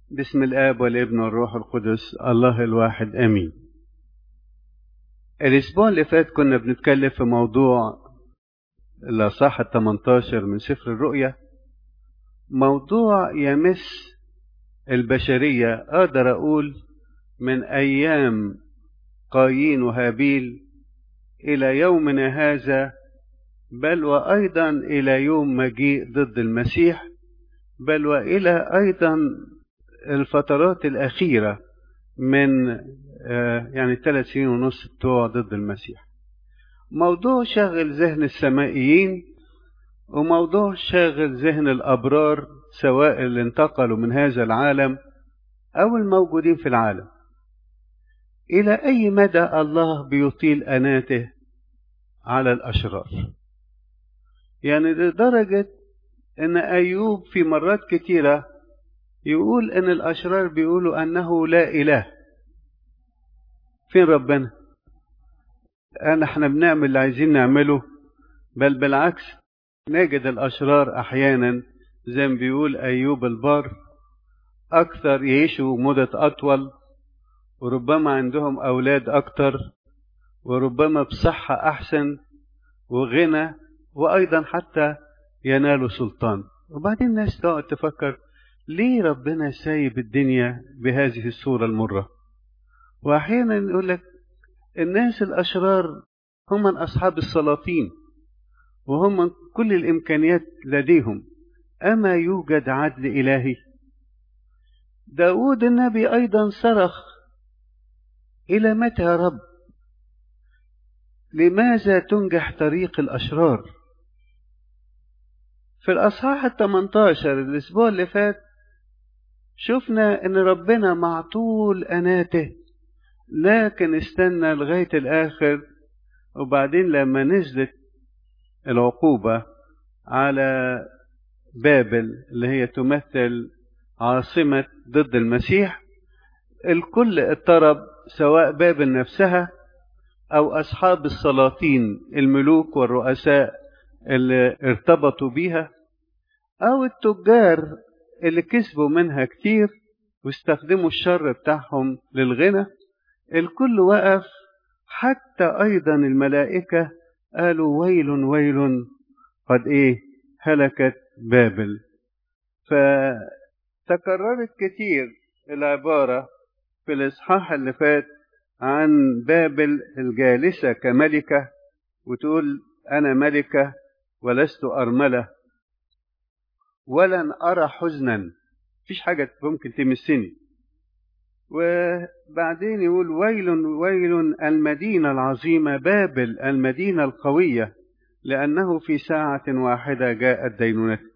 بسم الآب والابن والروح القدس الله الواحد آمين الأسبوع اللي فات كنا بنتكلم في موضوع الأصحاح ال 18 من سفر الرؤيا موضوع يمس البشرية أقدر أقول من أيام قايين وهابيل إلى يومنا هذا بل وأيضا إلى يوم مجيء ضد المسيح بل وإلى أيضا الفترات الأخيرة من يعني الثلاث سنين ونص بتوع ضد المسيح موضوع شاغل ذهن السمائيين وموضوع شاغل ذهن الأبرار سواء اللي انتقلوا من هذا العالم أو الموجودين في العالم إلى أي مدى الله بيطيل أناته على الأشرار يعني لدرجة أن أيوب في مرات كتيرة يقول أن الأشرار بيقولوا أنه لا إله فين ربنا أنا احنا بنعمل اللي عايزين نعمله بل بالعكس نجد الأشرار أحيانا زي ما بيقول أيوب البار أكثر يعيشوا مدة أطول وربما عندهم أولاد أكتر وربما بصحة أحسن وغنى وأيضا حتى ينالوا سلطان وبعدين الناس تقعد تفكر ليه ربنا سايب الدنيا بهذه الصورة المرة وأحيانا يقول لك الناس الأشرار هم من أصحاب السلاطين وهم من كل الإمكانيات لديهم أما يوجد عدل إلهي داود النبي أيضا صرخ إلى متى يا رب لماذا تنجح طريق الأشرار في الأصحاح الثمنتاشر الأسبوع اللي فات شفنا إن ربنا مع طول أناته لكن استنى لغاية الآخر وبعدين لما نزلت العقوبة على بابل اللي هي تمثل عاصمة ضد المسيح الكل اضطرب سواء بابل نفسها أو أصحاب السلاطين الملوك والرؤساء اللي ارتبطوا بيها أو التجار اللي كسبوا منها كتير واستخدموا الشر بتاعهم للغنى الكل وقف حتى أيضا الملائكة قالوا ويل ويل قد إيه هلكت بابل فتكررت كتير العبارة في الإصحاح اللي فات عن بابل الجالسة كملكة وتقول أنا ملكة ولست أرملة ولن أرى حزنا مفيش حاجة ممكن تمسني وبعدين يقول ويل ويل المدينة العظيمة بابل المدينة القوية لأنه في ساعة واحدة جاءت دينونته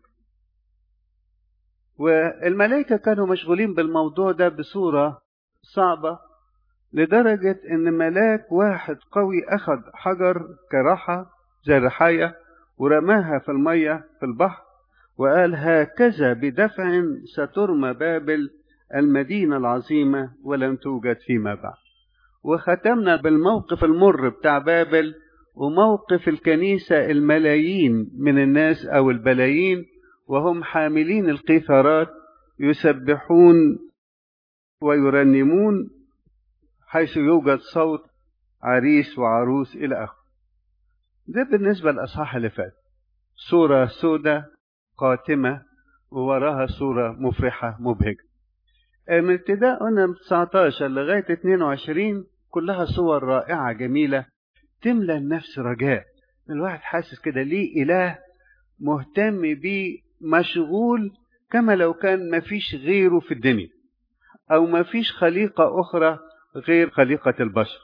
والملائكة كانوا مشغولين بالموضوع ده بصورة صعبة لدرجة إن ملاك واحد قوي أخذ حجر كراحة زي الرحاية ورماها في المية في البحر وقال هكذا بدفع سترمى بابل المدينة العظيمة ولم توجد فيما بعد وختمنا بالموقف المر بتاع بابل وموقف الكنيسة الملايين من الناس أو البلايين وهم حاملين القيثارات يسبحون ويرنمون حيث يوجد صوت عريس وعروس إلى آخره ده بالنسبة للأصحاح اللي فات صورة سودة قاتمة ووراها صورة مفرحة مبهجة من ابتداء قلنا من 19 لغاية 22 كلها صور رائعة جميلة تملى النفس رجاء الواحد حاسس كده ليه إله مهتم بيه مشغول كما لو كان مفيش غيره في الدنيا أو مفيش خليقة أخرى غير خليقة البشر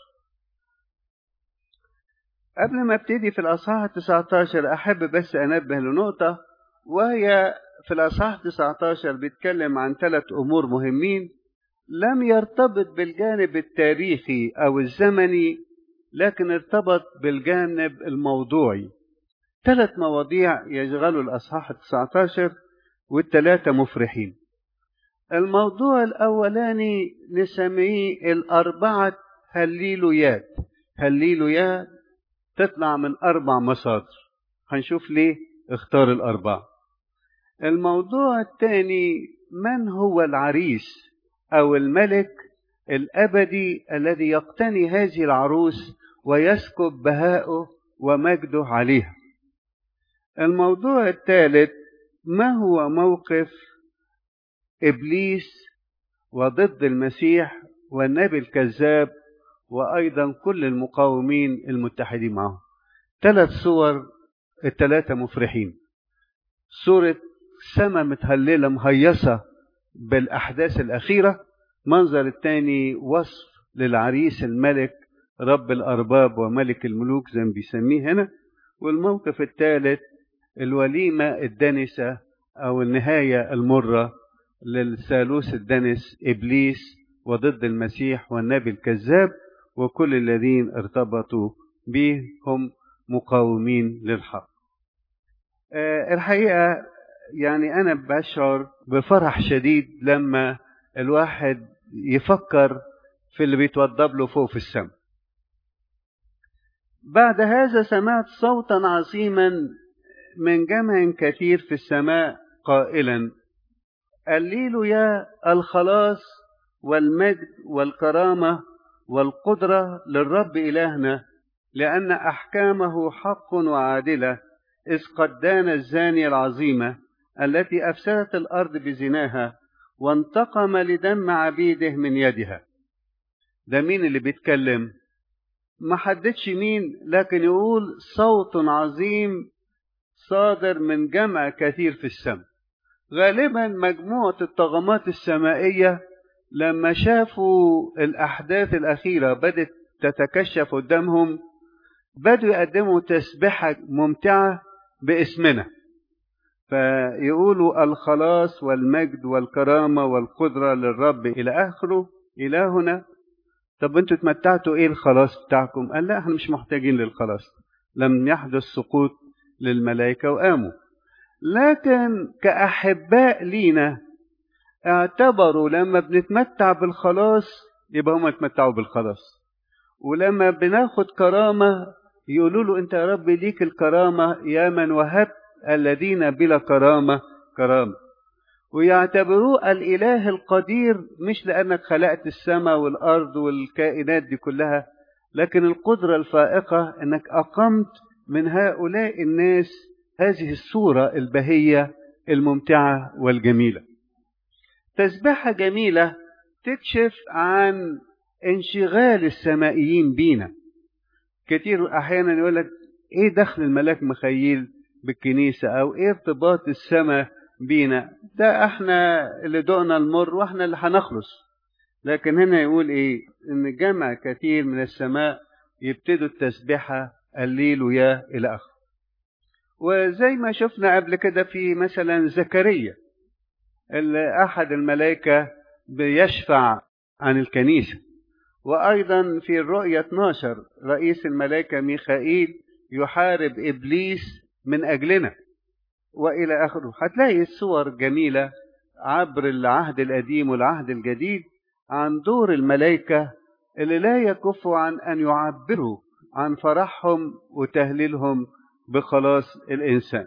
قبل ما ابتدي في الأصحاح 19 أحب بس أنبه لنقطة وهي في الأصحاح 19 بيتكلم عن ثلاث أمور مهمين لم يرتبط بالجانب التاريخي أو الزمني لكن ارتبط بالجانب الموضوعي ثلاث مواضيع يشغلوا الأصحاح 19 والثلاثة مفرحين الموضوع الأولاني نسميه الأربعة هليلويات هليلويات تطلع من أربع مصادر هنشوف ليه اختار الأربعة الموضوع الثاني من هو العريس أو الملك الأبدي الذي يقتني هذه العروس ويسكب بهاؤه ومجده عليها الموضوع الثالث ما هو موقف ابليس وضد المسيح والنبي الكذاب وايضا كل المقاومين المتحدين معه ثلاث صور الثلاثه مفرحين صوره سما متهلله مهيصه بالاحداث الاخيره منظر الثاني وصف للعريس الملك رب الارباب وملك الملوك زي ما بيسميه هنا والموقف الثالث الوليمه الدنسه او النهايه المره للثالوث الدنس ابليس وضد المسيح والنبي الكذاب وكل الذين ارتبطوا به هم مقاومين للحق أه الحقيقه يعني انا بشعر بفرح شديد لما الواحد يفكر في اللي بيتوضب له فوق في السماء بعد هذا سمعت صوتا عظيما من جمع كثير في السماء قائلا الليل يا الخلاص والمجد والكرامه والقدره للرب الهنا لان احكامه حق وعادله اذ قد دان الزانيه العظيمه التي افسدت الارض بزناها وانتقم لدم عبيده من يدها ده مين اللي بيتكلم ما حددش مين لكن يقول صوت عظيم صادر من جمع كثير في السماء غالبا مجموعة الطغمات السمائية لما شافوا الأحداث الأخيرة بدت تتكشف قدامهم بدوا يقدموا تسبحة ممتعة باسمنا فيقولوا الخلاص والمجد والكرامة والقدرة للرب إلى آخره إلهنا طب انتوا اتمتعتوا ايه الخلاص بتاعكم قال لا احنا مش محتاجين للخلاص لم يحدث سقوط للملائكة وقاموا لكن كأحباء لينا اعتبروا لما بنتمتع بالخلاص يبقى هم اتمتعوا بالخلاص ولما بناخد كرامة يقولوا له انت يا رب ليك الكرامة يا من وهبت الذين بلا كرامة كرامة ويعتبروه الإله القدير مش لأنك خلقت السماء والأرض والكائنات دي كلها لكن القدرة الفائقة أنك أقمت من هؤلاء الناس هذه الصورة البهية الممتعة والجميلة تسبحة جميلة تكشف عن انشغال السمائيين بينا كتير أحيانا يقول لك إيه دخل الملاك مخيل بالكنيسة أو إيه ارتباط السماء بينا ده احنا اللي دقنا المر واحنا اللي هنخلص لكن هنا يقول ايه ان جمع كثير من السماء يبتدوا التسبحة الليل ويا الى اخره وزي ما شفنا قبل كده في مثلا زكريا اللي احد الملائكة بيشفع عن الكنيسة وايضا في الرؤية 12 رئيس الملائكة ميخائيل يحارب ابليس من اجلنا والى اخره هتلاقي الصور جميله عبر العهد القديم والعهد الجديد عن دور الملائكه اللي لا يكفوا عن ان يعبروا عن فرحهم وتهليلهم بخلاص الانسان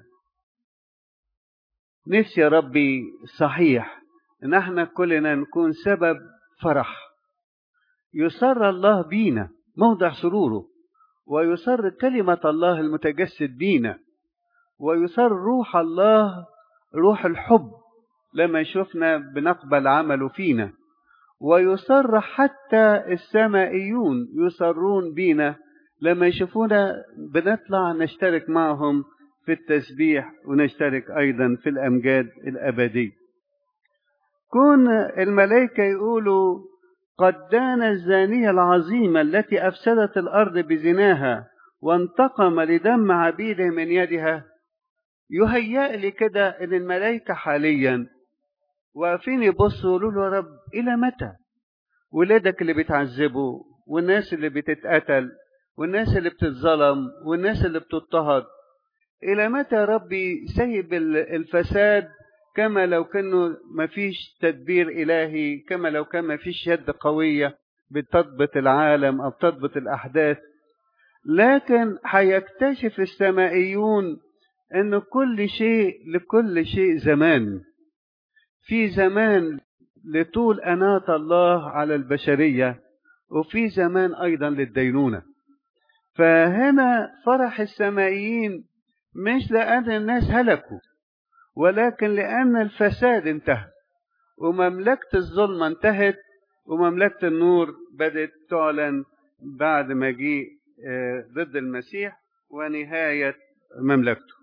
نفسي يا ربي صحيح ان احنا كلنا نكون سبب فرح يسر الله بينا موضع سروره ويسر كلمه الله المتجسد بينا ويسر روح الله روح الحب لما يشوفنا بنقبل عمله فينا ويسر حتى السمائيون يسرون بينا لما يشوفونا بنطلع نشترك معهم في التسبيح ونشترك ايضا في الامجاد الابديه كون الملائكه يقولوا قد دان الزانيه العظيمه التي افسدت الارض بزناها وانتقم لدم عبيده من يدها يهيأ لي كده ان الملائكة حاليا واقفين يبصوا يقولوا له يا رب الى متى ولادك اللي بيتعذبوا والناس اللي بتتقتل والناس اللي بتتظلم والناس اللي بتضطهد الى متى يا ربي سيب الفساد كما لو كانه مفيش تدبير الهي كما لو كان مفيش يد قوية بتضبط العالم او بتضبط الاحداث لكن هيكتشف السمائيون ان كل شيء لكل شيء زمان في زمان لطول أناة الله على البشرية وفي زمان أيضا للدينونة فهنا فرح السمائيين مش لأن الناس هلكوا ولكن لأن الفساد انتهى ومملكة الظلمة انتهت ومملكة النور بدأت تعلن بعد مجيء ضد المسيح ونهاية مملكته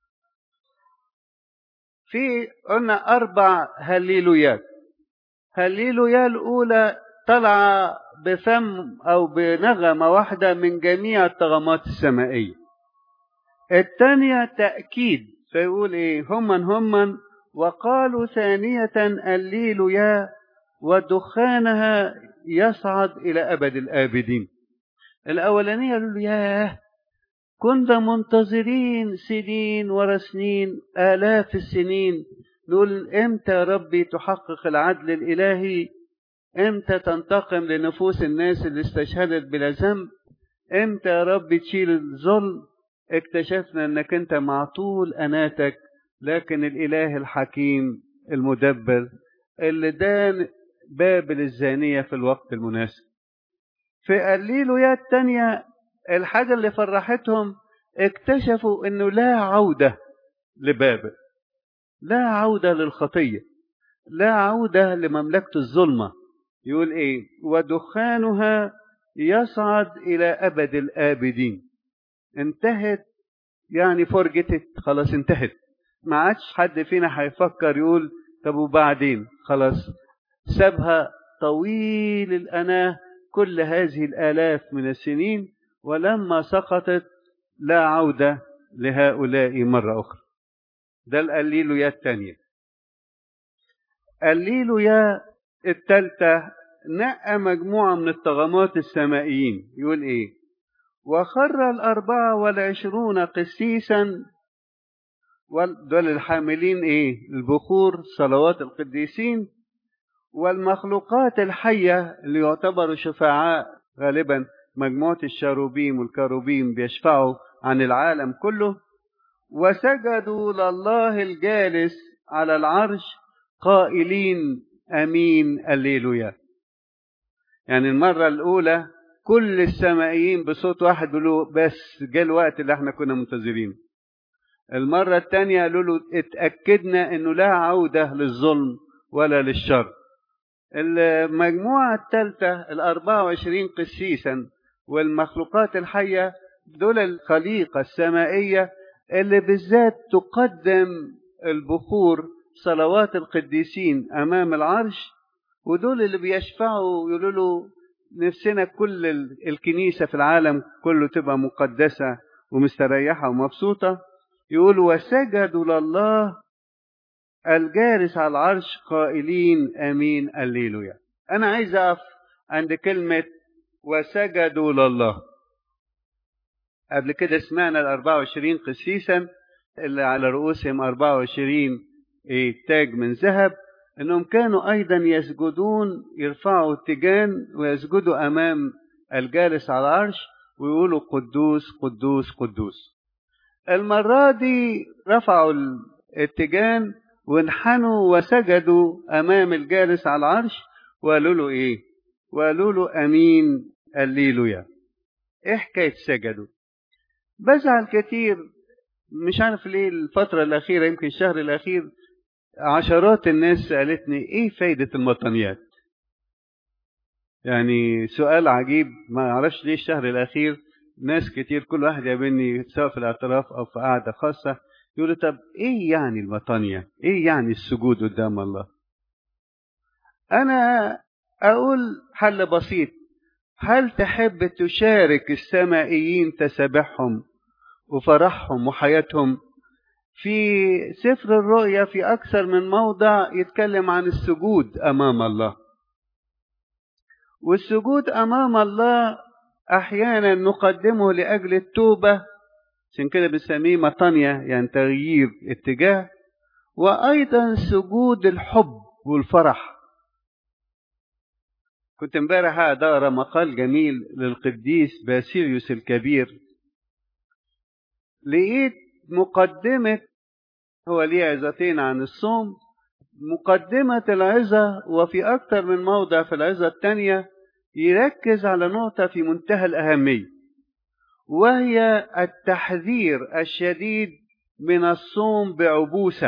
في قلنا أربع هليلويات هليلويا الأولى طلع بفم أو بنغمة واحدة من جميع الطغمات السمائية الثانية تأكيد فيقول إيه هما هما وقالوا ثانية الليلويا ودخانها يصعد إلى أبد الآبدين الأولانية قالوا ياه كنا منتظرين سنين ورا سنين آلاف السنين نقول امتى يا ربي تحقق العدل الإلهي امتى تنتقم لنفوس الناس اللي استشهدت بلا ذنب امتى يا رب تشيل الظلم اكتشفنا انك انت مع طول اناتك لكن الاله الحكيم المدبر اللي دان بابل الزانية في الوقت المناسب في الليلويا التانية الحاجة اللي فرحتهم اكتشفوا انه لا عودة لبابل لا عودة للخطية لا عودة لمملكة الظلمة يقول ايه ودخانها يصعد الى ابد الابدين انتهت يعني فرجتت خلاص انتهت ما عادش حد فينا هيفكر يقول طب وبعدين خلاص سابها طويل الأناه كل هذه الآلاف من السنين ولما سقطت لا عودة لهؤلاء مرة أخرى ده القليلويا الثانية الليلويا الثالثة نقى مجموعة من الطغمات السمائيين يقول إيه وخر الأربعة والعشرون قسيسا دول الحاملين إيه البخور صلوات القديسين والمخلوقات الحية اللي يعتبروا شفعاء غالبا مجموعة الشاروبيم والكاروبيم بيشفعوا عن العالم كله وسجدوا لله الجالس على العرش قائلين امين الليلويا يعني المرة الأولى كل السمائيين بصوت واحد بيقولوا بس جه الوقت اللي احنا كنا منتظرينه المرة الثانية قالوا له اتأكدنا انه لا عودة للظلم ولا للشر المجموعة الثالثة الأربعة وعشرين قسيسا والمخلوقات الحية دول الخليقة السمائية اللي بالذات تقدم البخور صلوات القديسين أمام العرش ودول اللي بيشفعوا يقولوا له نفسنا كل الكنيسة في العالم كله تبقى مقدسة ومستريحة ومبسوطة يقول وسجدوا لله الجالس على العرش قائلين امين الليلويا انا عايز اقف عند كلمه وسجدوا لله قبل كده سمعنا ال 24 قسيسا اللي على رؤوسهم 24 إيه تاج من ذهب انهم كانوا ايضا يسجدون يرفعوا التيجان ويسجدوا امام الجالس على العرش ويقولوا قدوس قدوس قدوس المرة دي رفعوا التيجان وانحنوا وسجدوا امام الجالس على العرش وقالوا له ايه وقالوا له امين الليلويا ايه حكايه سجدوا بزعل كتير مش عارف ليه الفترة الأخيرة يمكن الشهر الأخير عشرات الناس سألتني إيه فايدة المطنيات؟ يعني سؤال عجيب ما أعرفش ليه الشهر الأخير ناس كتير كل واحد يقابلني سواء في الاعتراف أو في قعدة خاصة يقولوا طب إيه يعني المطانية؟ إيه يعني السجود قدام الله؟ أنا أقول حل بسيط هل تحب تشارك السمائيين تسابحهم وفرحهم وحياتهم في سفر الرؤيا في أكثر من موضع يتكلم عن السجود أمام الله والسجود أمام الله أحيانا نقدمه لأجل التوبة عشان كده بنسميه مطانية يعني تغيير اتجاه وأيضا سجود الحب والفرح كنت امبارح قاعد اقرا مقال جميل للقديس باسيليوس الكبير لقيت مقدمة هو ليه عظتين عن الصوم مقدمة العظة وفي أكثر من موضع في العظة الثانية يركز على نقطة في منتهى الأهمية وهي التحذير الشديد من الصوم بعبوسة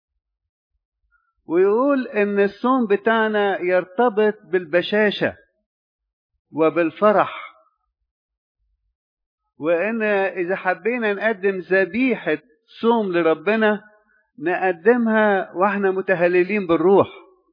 ويقول إن الصوم بتاعنا يرتبط بالبشاشة وبالفرح وإن إذا حبينا نقدم ذبيحة صوم لربنا نقدمها واحنا متهللين بالروح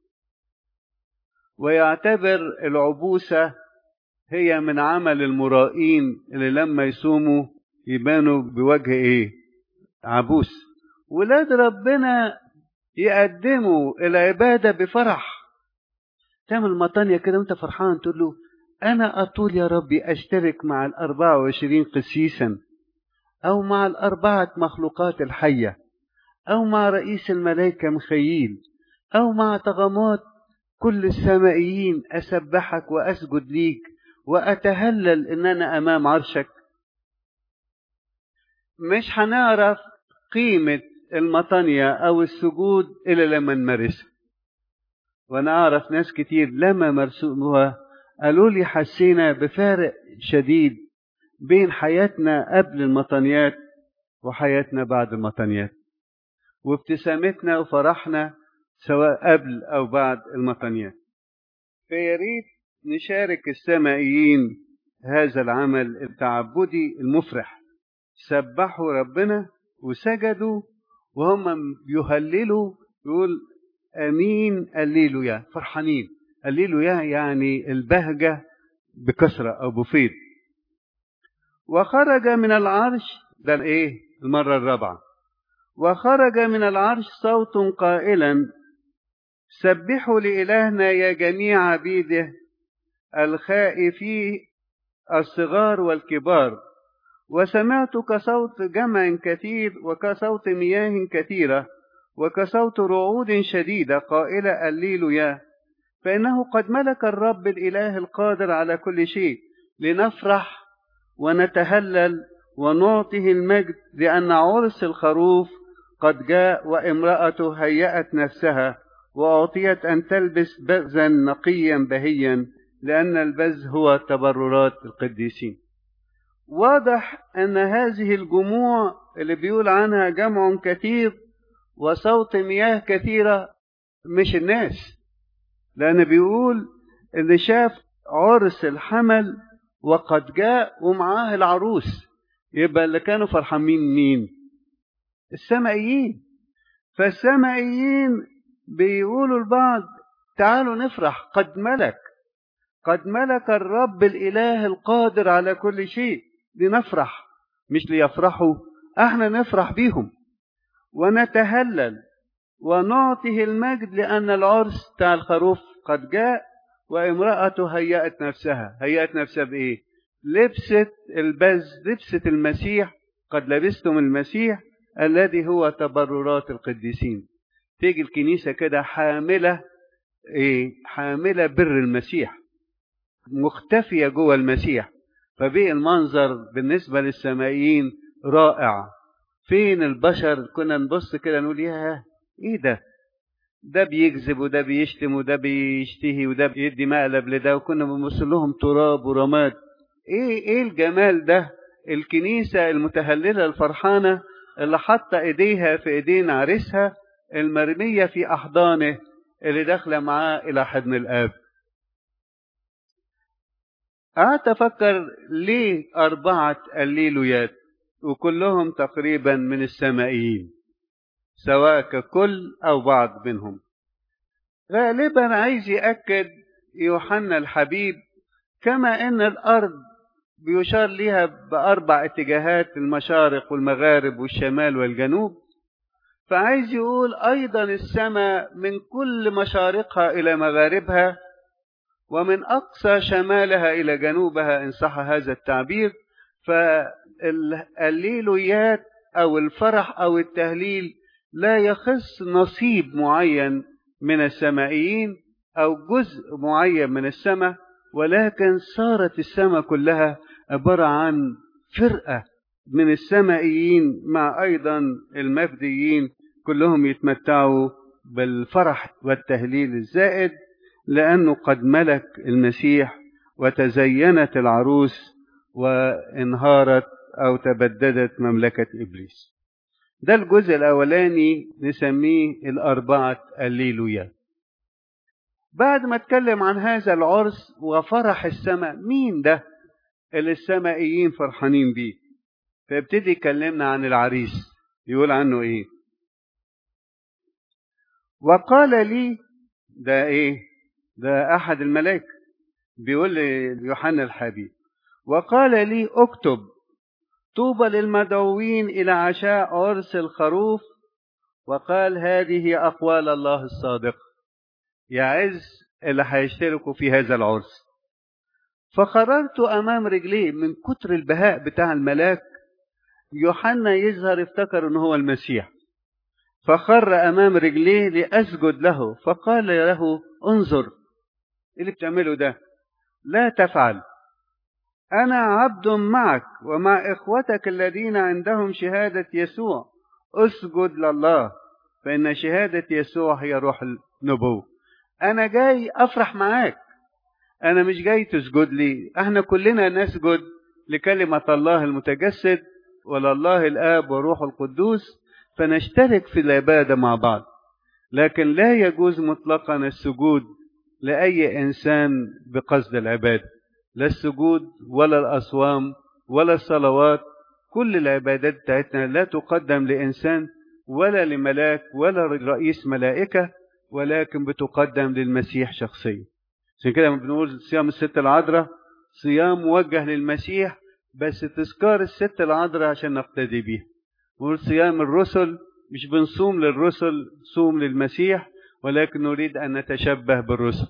ويعتبر العبوسة هي من عمل المرائين اللي لما يصوموا يبانوا بوجه ايه عبوس ولاد ربنا يقدموا العبادة بفرح تعمل مطانية كده وانت فرحان تقول له أنا أطول يا ربي أشترك مع الأربعة وعشرين قسيسا أو مع الأربعة مخلوقات الحية أو مع رئيس الملائكة مخيل أو مع طغمات كل السمائيين أسبحك وأسجد ليك وأتهلل إن أنا أمام عرشك مش هنعرف قيمة المطانية أو السجود إلا لما نمارسها وأنا أعرف ناس كتير لما مرسوها قالوا لي حسينا بفارق شديد بين حياتنا قبل المطانيات وحياتنا بعد المطانيات وابتسامتنا وفرحنا سواء قبل أو بعد المطانيات فيا ريت نشارك السمائيين هذا العمل التعبدي المفرح سبحوا ربنا وسجدوا وهم يهللوا يقول امين قليلوا يا فرحانين قليلوا يا يعني البهجه بكثره او بفيض وخرج من العرش ده ايه المره الرابعه وخرج من العرش صوت قائلا سبحوا لإلهنا يا جميع عبيده الخائفي الصغار والكبار وسمعت كصوت جمع كثير وكصوت مياه كثيرة وكصوت رعود شديدة قائلة الليلويا فإنه قد ملك الرب الإله القادر على كل شيء لنفرح ونتهلل ونعطيه المجد لأن عرس الخروف قد جاء وامرأته هيأت نفسها وأعطيت أن تلبس بأزا نقيا بهيا لأن البز هو تبررات القديسين واضح أن هذه الجموع اللي بيقول عنها جمع كثير وصوت مياه كثيرة مش الناس لأن بيقول اللي شاف عرس الحمل وقد جاء ومعاه العروس يبقى اللي كانوا فرحانين مين السمائيين فالسمائيين بيقولوا البعض تعالوا نفرح قد ملك قد ملك الرب الإله القادر على كل شيء لنفرح مش ليفرحوا احنا نفرح بيهم ونتهلل ونعطيه المجد لأن العرس بتاع الخروف قد جاء وامرأته هيأت نفسها هيأت نفسها بإيه لبست البز لبست المسيح قد لبستم المسيح الذي هو تبررات القديسين تيجي الكنيسة كده حاملة إيه حاملة بر المسيح مختفية جوه المسيح فبقي المنظر بالنسبة للسمائيين رائع فين البشر كنا نبص كده نقول ياه ايه ده ده بيكذب وده بيشتم وده بيشتهي وده بيدي مقلب لده وكنا بنبص لهم تراب ورماد ايه ايه الجمال ده الكنيسة المتهللة الفرحانة اللي حاطة ايديها في ايدين عريسها المرمية في احضانه اللي داخلة معاه الى حضن الاب قعدت افكر ليه اربعة الليلويات وكلهم تقريبا من السمائيين سواء ككل او بعض منهم غالبا عايز يأكد يوحنا الحبيب كما ان الارض بيشار لها باربع اتجاهات المشارق والمغارب والشمال والجنوب فعايز يقول ايضا السماء من كل مشارقها الى مغاربها ومن اقصى شمالها الى جنوبها ان صح هذا التعبير فالليلويات او الفرح او التهليل لا يخص نصيب معين من السمائيين او جزء معين من السماء ولكن صارت السماء كلها عباره عن فرقه من السمائيين مع ايضا المفديين كلهم يتمتعوا بالفرح والتهليل الزائد لأنه قد ملك المسيح وتزينت العروس وانهارت أو تبددت مملكة إبليس ده الجزء الأولاني نسميه الأربعة الليلويا بعد ما اتكلم عن هذا العرس وفرح السماء مين ده اللي السمائيين فرحانين بيه فيبتدي يكلمنا عن العريس يقول عنه ايه وقال لي ده ايه ده احد الملائكه بيقول ليوحنا الحبيب وقال لي اكتب طوبى للمدعوين الى عشاء عرس الخروف وقال هذه اقوال الله الصادقه يعز اللي هيشتركوا في هذا العرس فقررت امام رجليه من كتر البهاء بتاع الملاك يوحنا يظهر افتكر ان هو المسيح فخر امام رجليه لاسجد له فقال له انظر ايه اللي بتعمله ده لا تفعل انا عبد معك ومع اخوتك الذين عندهم شهاده يسوع اسجد لله فان شهاده يسوع هي روح النبوه انا جاي افرح معاك انا مش جاي تسجد لي احنا كلنا نسجد لكلمه الله المتجسد ولله الاب وروح القدوس فنشترك في العباده مع بعض لكن لا يجوز مطلقا السجود لاي انسان بقصد العباده لا السجود ولا الاصوام ولا الصلوات كل العبادات بتاعتنا لا تقدم لانسان ولا لملاك ولا رئيس ملائكه ولكن بتقدم للمسيح شخصيا عشان كده بنقول صيام الست العذراء صيام موجه للمسيح بس تذكار الست العذراء عشان نقتدي بيها نقول صيام الرسل مش بنصوم للرسل صوم للمسيح ولكن نريد أن نتشبه بالرسل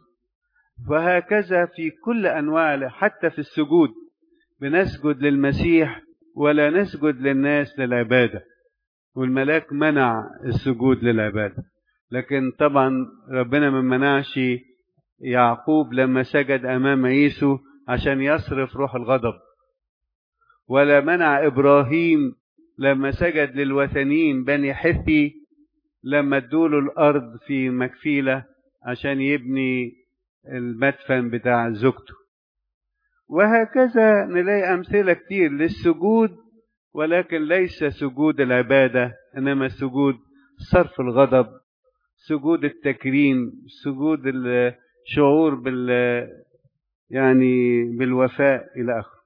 وهكذا في كل أنواع حتى في السجود بنسجد للمسيح ولا نسجد للناس للعبادة والملاك منع السجود للعبادة لكن طبعا ربنا ما منعش يعقوب لما سجد أمام عيسو عشان يصرف روح الغضب ولا منع إبراهيم لما سجد للوثنيين بني حثي لما ادوله الأرض في مكفيلة عشان يبني المدفن بتاع زوجته وهكذا نلاقي أمثلة كتير للسجود ولكن ليس سجود العبادة إنما سجود صرف الغضب سجود التكريم سجود الشعور بال يعني بالوفاء إلى آخره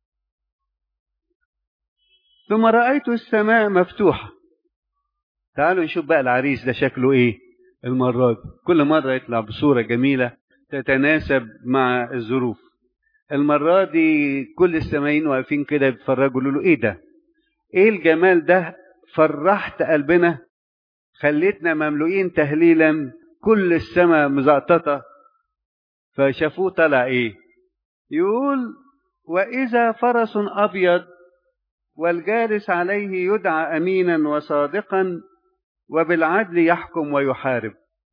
ثم رأيت السماء مفتوحة تعالوا نشوف بقى العريس ده شكله ايه المرة دي كل مرة يطلع بصورة جميلة تتناسب مع الظروف المرة دي كل السمايين واقفين كده بيتفرجوا يقولوا له ايه ده ايه الجمال ده فرحت قلبنا خليتنا مملوئين تهليلا كل السماء مزقططة فشافوه طلع ايه يقول واذا فرس ابيض والجالس عليه يدعى امينا وصادقا وبالعدل يحكم ويحارب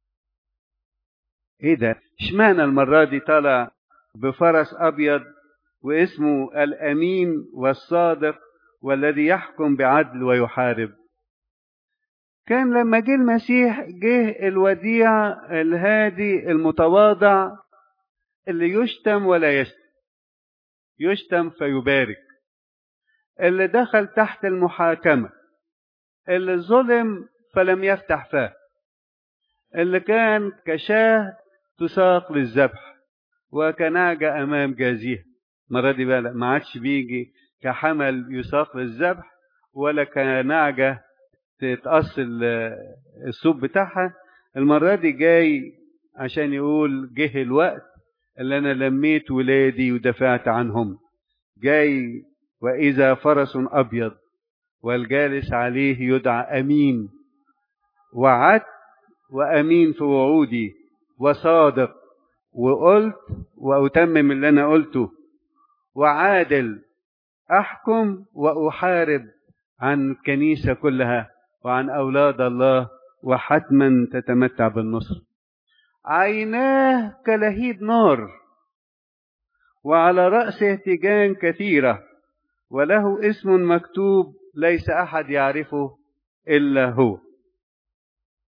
ايه ده اشمعنى المره دي طالع بفرس ابيض واسمه الامين والصادق والذي يحكم بعدل ويحارب كان لما جه المسيح جه الوديع الهادي المتواضع اللي يشتم ولا يشتم يشتم فيبارك اللي دخل تحت المحاكمة اللي ظلم فلم يفتح فاه اللي كان كشاه تساق للذبح وكنعجة أمام جازيها المرة دي بقى ما عادش بيجي كحمل يساق للذبح ولا كنعجة تتقص السوب بتاعها المرة دي جاي عشان يقول جه الوقت اللي أنا لميت ولادي ودفعت عنهم جاي وإذا فرس أبيض والجالس عليه يدعى أمين وعدت وأمين في وعودي وصادق وقلت وأتمم اللي أنا قلته وعادل أحكم وأحارب عن الكنيسة كلها وعن أولاد الله وحتما تتمتع بالنصر عيناه كلهيب نار وعلى رأسه تيجان كثيرة وله اسم مكتوب ليس أحد يعرفه إلا هو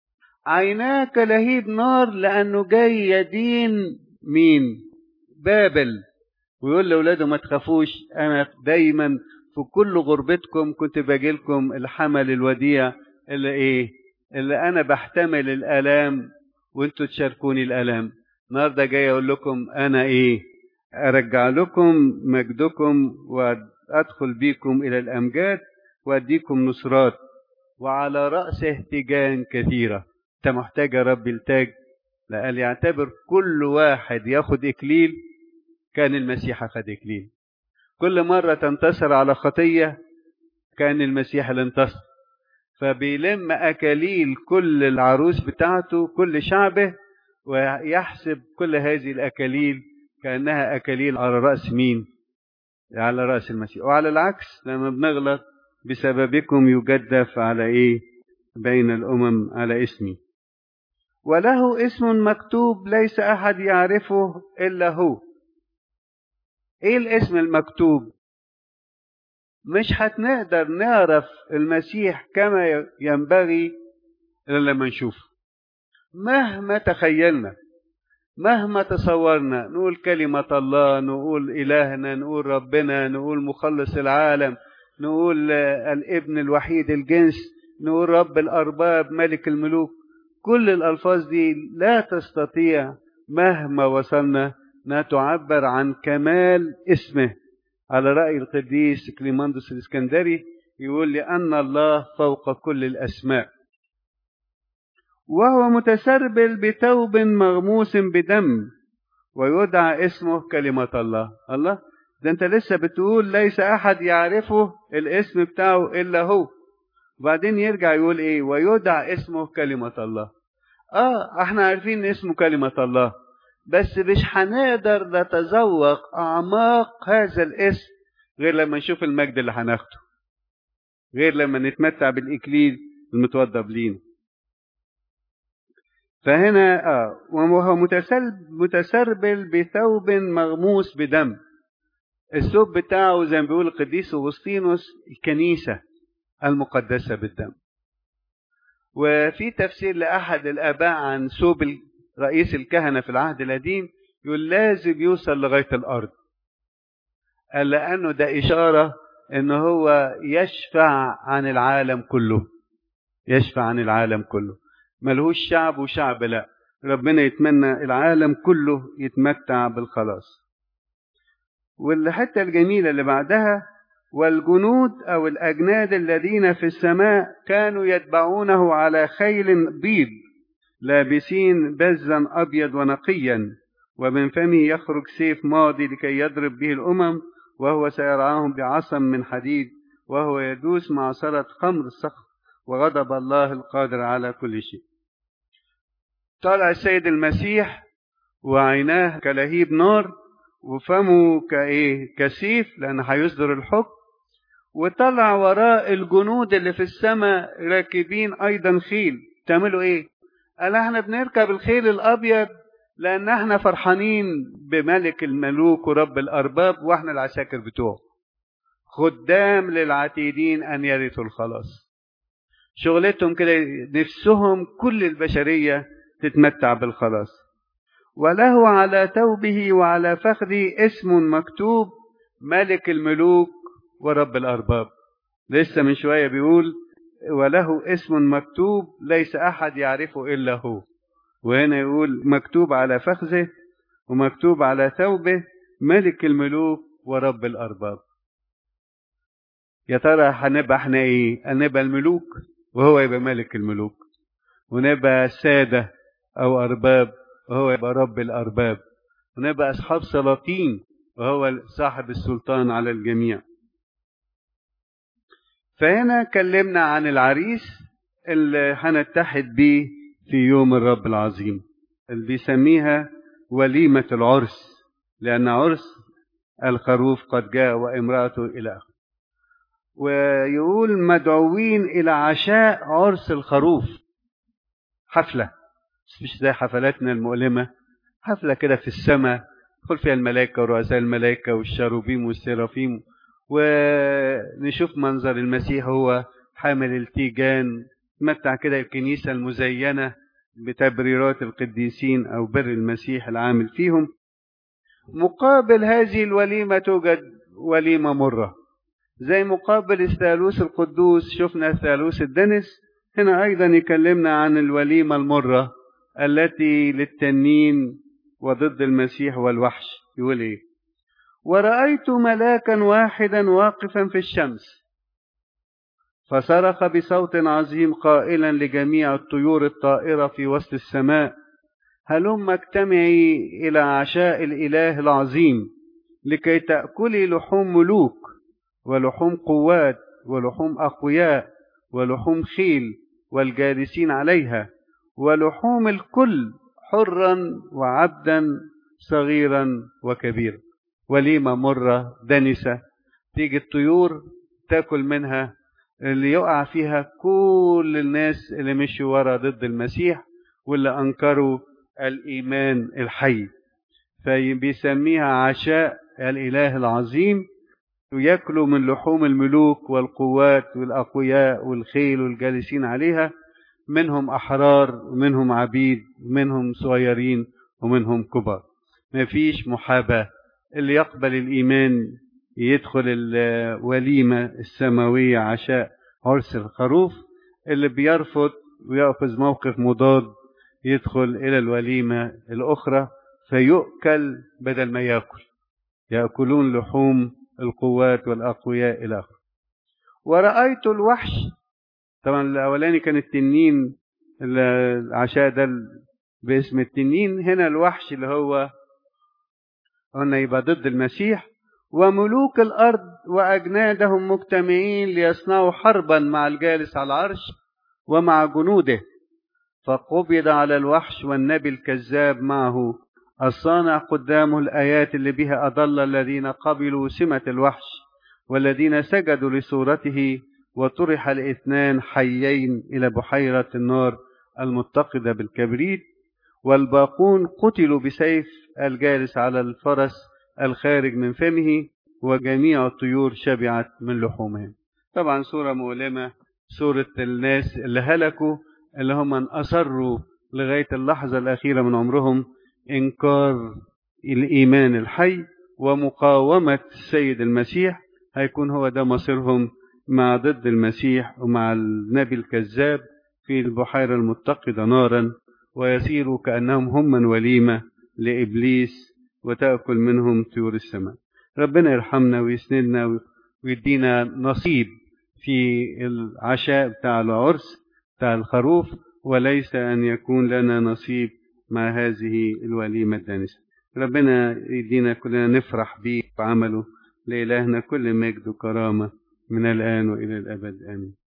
عيناه كلهيب نار لأنه جاي يدين مين بابل ويقول لأولاده ما تخافوش أنا دايما في كل غربتكم كنت باجي لكم الحمل الوديع اللي إيه اللي أنا بحتمل الآلام وأنتوا تشاركوني الآلام النهارده جاي أقول لكم أنا إيه أرجع لكم مجدكم وأدخل بيكم إلى الأمجاد وأديكم نصرات وعلى رأسه تيجان كثيرة أنت محتاج يا رب التاج لقال يعتبر كل واحد ياخد إكليل كان المسيح أخد إكليل كل مرة تنتصر على خطية كان المسيح اللي انتصر فبيلم أكاليل كل العروس بتاعته كل شعبه ويحسب كل هذه الأكاليل كأنها أكاليل على رأس مين؟ على رأس المسيح وعلى العكس لما بنغلط بسببكم يجدف على إيه؟ بين الأمم على اسمي وله اسم مكتوب ليس أحد يعرفه إلا هو إيه الاسم المكتوب؟ مش هنقدر نعرف المسيح كما ينبغي إلا لما نشوفه مهما تخيلنا مهما تصورنا نقول كلمة الله نقول إلهنا نقول ربنا نقول مخلص العالم نقول الابن الوحيد الجنس نقول رب الأرباب ملك الملوك كل الألفاظ دي لا تستطيع مهما وصلنا أنها تعبر عن كمال اسمه على رأي القديس كليماندوس الإسكندري يقول لأن الله فوق كل الأسماء وهو متسربل بثوب مغموس بدم ويدعى اسمه كلمة الله الله ده انت لسه بتقول ليس احد يعرفه الاسم بتاعه الا هو وبعدين يرجع يقول ايه ويدعى اسمه كلمة الله اه احنا عارفين اسمه كلمة الله بس مش هنقدر نتذوق اعماق هذا الاسم غير لما نشوف المجد اللي هناخده غير لما نتمتع بالاكليل المتوضب لينا فهنا اه وهو متسربل بثوب مغموس بدم الثوب بتاعه زي ما بيقول القديس اغسطينوس الكنيسه المقدسه بالدم وفي تفسير لاحد الاباء عن ثوب رئيس الكهنه في العهد القديم يقول لازم يوصل لغايه الارض قال لانه ده اشاره ان هو يشفع عن العالم كله يشفع عن العالم كله ملهوش شعب وشعب لا ربنا يتمنى العالم كله يتمتع بالخلاص والحتة الجميلة اللي بعدها والجنود أو الأجناد الذين في السماء كانوا يتبعونه على خيل بيض لابسين بزا أبيض ونقيا ومن فمه يخرج سيف ماضي لكي يضرب به الأمم وهو سيرعاهم بعصا من حديد وهو يدوس معصرة خمر الصخر وغضب الله القادر على كل شيء طلع السيد المسيح وعيناه كلهيب نار وفمه كايه كسيف لان هيصدر الحكم وطلع وراء الجنود اللي في السماء راكبين ايضا خيل تعملوا ايه قال احنا بنركب الخيل الابيض لان احنا فرحانين بملك الملوك ورب الارباب واحنا العساكر بتوعه خدام للعتيدين ان يرثوا الخلاص شغلتهم كده نفسهم كل البشريه تتمتع بالخلاص وله على ثوبه وعلى فخذه اسم مكتوب ملك الملوك ورب الأرباب لسه من شوية بيقول وله اسم مكتوب ليس أحد يعرفه إلا هو وهنا يقول مكتوب على فخذه ومكتوب على ثوبه ملك الملوك ورب الأرباب يا ترى هنبقى احنا ايه؟ هنبقى الملوك وهو يبقى ملك الملوك ونبقى سادة أو أرباب وهو يبقى رب الأرباب ونبقى أصحاب سلاطين وهو صاحب السلطان على الجميع فهنا كلمنا عن العريس اللي هنتحد بيه في يوم الرب العظيم اللي بيسميها وليمة العرس لأن عرس الخروف قد جاء وامرأته إلى آخره ويقول مدعوين إلى عشاء عرس الخروف حفلة مش زي حفلاتنا المؤلمة حفلة كده في السماء يدخل فيها الملائكة ورؤساء الملائكة والشاروبيم والسرافيم ونشوف منظر المسيح هو حامل التيجان متع كده الكنيسة المزينة بتبريرات القديسين أو بر المسيح العامل فيهم مقابل هذه الوليمة توجد وليمة مرة زي مقابل الثالوث القدوس شفنا الثالوث الدنس هنا أيضا يكلمنا عن الوليمة المرة التي للتنين وضد المسيح والوحش يقول إيه ورأيت ملاكا واحدا واقفا في الشمس فصرخ بصوت عظيم قائلا لجميع الطيور الطائرة في وسط السماء هلم اجتمعي إلى عشاء الإله العظيم لكي تأكلي لحوم ملوك ولحوم قوات ولحوم أقوياء ولحوم خيل والجالسين عليها ولحوم الكل حرا وعبدا صغيرا وكبيرا وليمة مرة دنسة تيجي الطيور تاكل منها اللي يقع فيها كل الناس اللي مشوا ورا ضد المسيح واللي أنكروا الإيمان الحي فبيسميها عشاء الإله العظيم ويأكلوا من لحوم الملوك والقوات والأقوياء والخيل والجالسين عليها منهم أحرار ومنهم عبيد ومنهم صغيرين ومنهم كبار ما فيش محاباة اللي يقبل الإيمان يدخل الوليمة السماوية عشاء عرس الخروف اللي بيرفض ويأخذ موقف مضاد يدخل إلى الوليمة الأخرى فيؤكل بدل ما يأكل يأكلون لحوم القوات والأقوياء إلى آخره ورأيت الوحش طبعا الأولاني كان التنين العشاء ده باسم التنين هنا الوحش اللي هو قلنا يبقى ضد المسيح وملوك الأرض وأجنادهم مجتمعين ليصنعوا حربا مع الجالس على العرش ومع جنوده فقبض على الوحش والنبي الكذاب معه الصانع قدامه الآيات اللي بها أضل الذين قبلوا سمة الوحش والذين سجدوا لصورته وطرح الاثنان حيين إلى بحيرة النار المتقدة بالكبريت والباقون قتلوا بسيف الجالس على الفرس الخارج من فمه وجميع الطيور شبعت من لحومهم طبعا صورة مؤلمة صورة الناس اللي هلكوا اللي هم أصروا لغاية اللحظة الأخيرة من عمرهم إنكار الإيمان الحي ومقاومة السيد المسيح هيكون هو ده مصيرهم مع ضد المسيح ومع النبي الكذاب في البحيرة المتقدة نارا ويصيروا كأنهم هم من وليمة لإبليس وتأكل منهم طيور السماء ربنا يرحمنا ويسندنا ويدينا نصيب في العشاء بتاع العرس بتاع الخروف وليس أن يكون لنا نصيب مع هذه الوليمة الدانسة ربنا يدينا كلنا نفرح به وعمله لإلهنا كل مجد وكرامة من الآن وإلى الأبد آمين